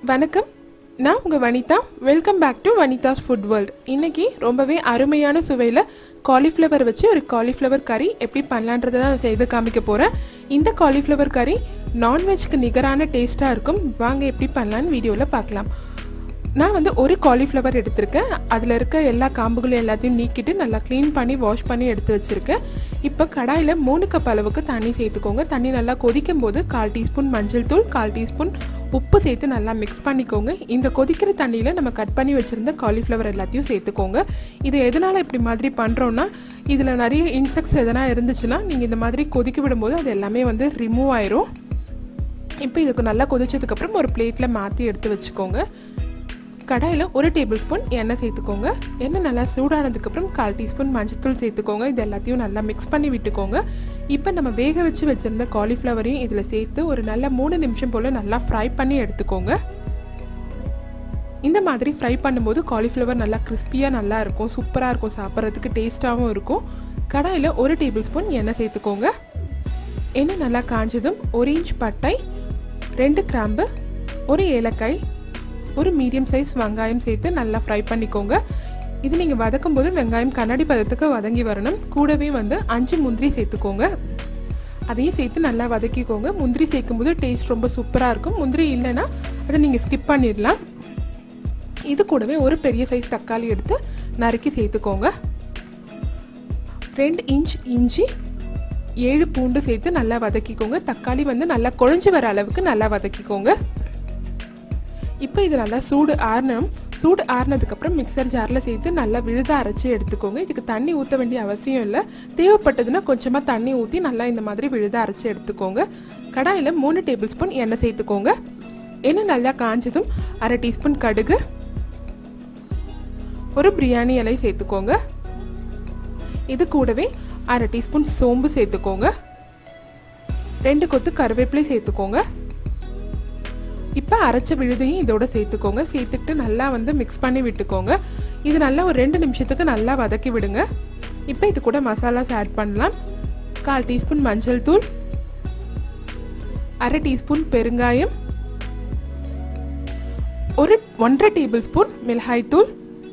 வணக்கம் நான் உங்கள் Vanitha welcome back to Vanitha's food world இன்னைக்கு ரொம்பவே அருமையான சுவையில் காலிஃப்ளவர் வச்சு ஒரு காலிஃப்ளவர் கறி எப்படி பண்ணலான்றதை தான் செய்து காமிக்க போகிறேன் இந்த காலிஃப்ளவர் கறி நான்வெஜ்க்கு நிகரான டேஸ்ட்டாக இருக்கும் வாங்க எப்படி பண்ணலான்னு வீடியோவில் பார்க்கலாம் நான் வந்து ஒரு காலிஃப்ளவர் எடுத்திருக்கேன் அதில் இருக்க எல்லா காம்புகளும் எல்லாத்தையும் நீக்கிட்டு நல்லா க்ளீன் பண்ணி வாஷ் பண்ணி எடுத்து வச்சுருக்கேன் இப்போ கடாயில் மூணு கப் அளவுக்கு தண்ணி சேர்த்துக்கோங்க தண்ணி நல்லா கொதிக்கும் போது கால் டீஸ்பூன் மஞ்சள் தூள் கால் டீஸ்பூன் உப்பு சேர்த்து நல்லா மிக்ஸ் பண்ணிக்கோங்க இந்த கொதிக்கிற தண்ணியில் நம்ம கட் பண்ணி வச்சுருந்த காலிஃப்ளவர் எல்லாத்தையும் சேர்த்துக்கோங்க இது எதனால் இப்படி மாதிரி பண்ணுறோன்னா இதில் நிறைய இன்செக்ட்ஸ் எதனா இருந்துச்சுன்னா நீங்கள் இந்த மாதிரி கொதிக்க விடும்போது அது எல்லாமே வந்து ரிமூவ் ஆயிரும் இப்போ இதுக்கு நல்லா கொதிச்சதுக்கப்புறம் ஒரு பிளேட்டில் மாற்றி எடுத்து வச்சுக்கோங்க கடாயில் ஒரு டேபிள் ஸ்பூன் எண்ணெய் சேர்த்துக்கோங்க எண்ணெய் நல்லா சூடானதுக்கப்புறம் கால் டீஸ்பூன் மஞ்சத்தூள் சேர்த்துக்கோங்க இது எல்லாத்தையும் நல்லா மிக்ஸ் பண்ணி விட்டுக்கோங்க இப்போ நம்ம வேக வச்சு வச்சுருந்த காலிஃப்ளவரையும் இதில் சேர்த்து ஒரு நல்ல மூணு நிமிஷம் போல் நல்லா ஃப்ரை பண்ணி எடுத்துக்கோங்க இந்த மாதிரி ஃப்ரை பண்ணும்போது காலிஃப்ளவர் நல்லா கிறிஸ்பியாக நல்லா இருக்கும் சூப்பராக இருக்கும் சாப்பிட்றதுக்கு டேஸ்ட்டாகவும் இருக்கும் கடாயில் ஒரு டேபிள் ஸ்பூன் எண்ணெய் சேர்த்துக்கோங்க எண்ணெய் நல்லா காஞ்சதும் ஒரு இன்ச் பட்டை ரெண்டு கிராம்பு ஒரு ஏலக்காய் ஒரு மீடியம் சைஸ் வெங்காயம் சேர்த்து நல்லா ஃப்ரை பண்ணிக்கோங்க இது நீங்கள் வதக்கும் போது வெங்காயம் கண்ணாடி பதத்துக்கு வதங்கி வரணும் கூடவே வந்து அஞ்சு முந்திரி சேர்த்துக்கோங்க அதையும் சேர்த்து நல்லா வதக்கிக்கோங்க முந்திரி சேர்க்கும் போது டேஸ்ட் ரொம்ப சூப்பராக இருக்கும் முந்திரி இல்லைன்னா அதை நீங்கள் ஸ்கிப் பண்ணிடலாம் இது கூடவே ஒரு பெரிய சைஸ் தக்காளி எடுத்து நறுக்கி சேர்த்துக்கோங்க ரெண்டு இன்ச் இஞ்சி ஏழு பூண்டு சேர்த்து நல்லா வதக்கிக்கோங்க தக்காளி வந்து நல்லா குழஞ்சி வர அளவுக்கு நல்லா வதக்கிக்கோங்க இப்போ இது நல்லா சூடு ஆறணும் சூடு ஆறினதுக்கப்புறம் மிக்சர் ஜாரில் சேர்த்து நல்லா விழுதாக அரைச்சி எடுத்துக்கோங்க இதுக்கு தண்ணி ஊற்ற வேண்டிய அவசியம் இல்லை தேவைப்பட்டதுன்னா கொஞ்சமாக தண்ணி ஊற்றி நல்லா இந்த மாதிரி விழுதாக அரைச்சி எடுத்துக்கோங்க கடாயில் மூணு டேபிள் ஸ்பூன் எண்ணெய் சேர்த்துக்கோங்க எண்ணெய் நல்லா காஞ்சதும் அரை டீஸ்பூன் கடுகு ஒரு பிரியாணி இலை சேர்த்துக்கோங்க இது கூடவே அரை டீஸ்பூன் சோம்பு சேர்த்துக்கோங்க ரெண்டு கொத்து கருவேப்பிலை சேர்த்துக்கோங்க இப்போ அரைச்ச விழுதையும் இதோட சேர்த்துக்கோங்க சேர்த்துக்கிட்டு நல்லா வந்து மிக்ஸ் பண்ணி விட்டுக்கோங்க இது நல்லா ஒரு ரெண்டு நிமிஷத்துக்கு நல்லா வதக்கி விடுங்க இப்போ இது கூட மசாலாஸ் ஆட் பண்ணலாம் கால் டீஸ்பூன் மஞ்சள் தூள் அரை டீஸ்பூன் பெருங்காயம் ஒரு ஒன்றரை டேபிள் ஸ்பூன் மிளகாய் தூள்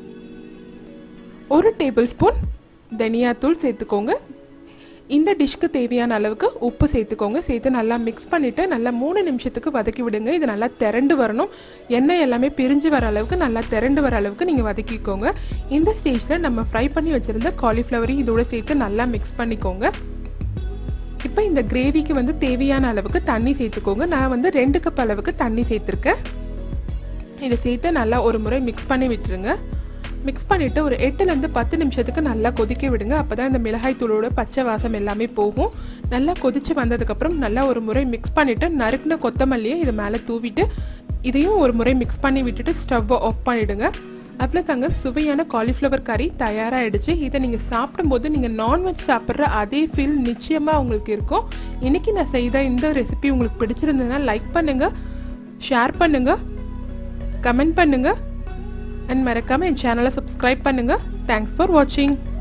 ஒரு டேபிள் ஸ்பூன் தனியாத்தூள் சேர்த்துக்கோங்க இந்த டிஷ்க்கு தேவையான அளவுக்கு உப்பு சேர்த்துக்கோங்க சேர்த்து நல்லா மிக்ஸ் பண்ணிவிட்டு நல்லா மூணு நிமிஷத்துக்கு வதக்கி விடுங்க இது நல்லா திரண்டு வரணும் எண்ணெய் எல்லாமே பிரிஞ்சு வர அளவுக்கு நல்லா திரண்டு வர அளவுக்கு நீங்கள் வதக்கிக்கோங்க இந்த ஸ்டேஜில் நம்ம ஃப்ரை பண்ணி வச்சுருந்த காலிஃப்ளவரையும் இதோட சேர்த்து நல்லா மிக்ஸ் பண்ணிக்கோங்க இப்போ இந்த கிரேவிக்கு வந்து தேவையான அளவுக்கு தண்ணி சேர்த்துக்கோங்க நான் வந்து ரெண்டு கப் அளவுக்கு தண்ணி சேர்த்துருக்கேன் இதை சேர்த்து நல்லா ஒரு முறை மிக்ஸ் பண்ணி விட்டுருங்க மிக்ஸ் பண்ணிவிட்டு ஒரு எட்டுலேருந்து பத்து நிமிஷத்துக்கு நல்லா கொதிக்க விடுங்க அப்போ தான் இந்த மிளகாய் தூளோட பச்சை வாசம் எல்லாமே போகும் நல்லா கொதித்து வந்ததுக்கப்புறம் நல்லா ஒரு முறை மிக்ஸ் பண்ணிவிட்டு நறுக்குன கொத்தமல்லியை இது மேலே தூவிட்டு இதையும் ஒரு முறை மிக்ஸ் பண்ணி விட்டுட்டு ஸ்டவ்வை ஆஃப் பண்ணிவிடுங்க அவ்வளோ தாங்க சுவையான காலிஃப்ளவர் கறி தயாராகிடுச்சு இதை நீங்கள் சாப்பிடும்போது நீங்கள் நான்வெஜ் சாப்பிட்ற அதே ஃபீல் நிச்சயமாக உங்களுக்கு இருக்கும் இன்றைக்கி நான் செய்த இந்த ரெசிபி உங்களுக்கு பிடிச்சிருந்ததுன்னா லைக் பண்ணுங்கள் ஷேர் பண்ணுங்கள் கமெண்ட் பண்ணுங்கள் அண்ட் மறக்காமல் என் சேனலை சப்ஸ்கிரைப் பண்ணுங்கள் தேங்க்ஸ் ஃபார் வாட்சிங்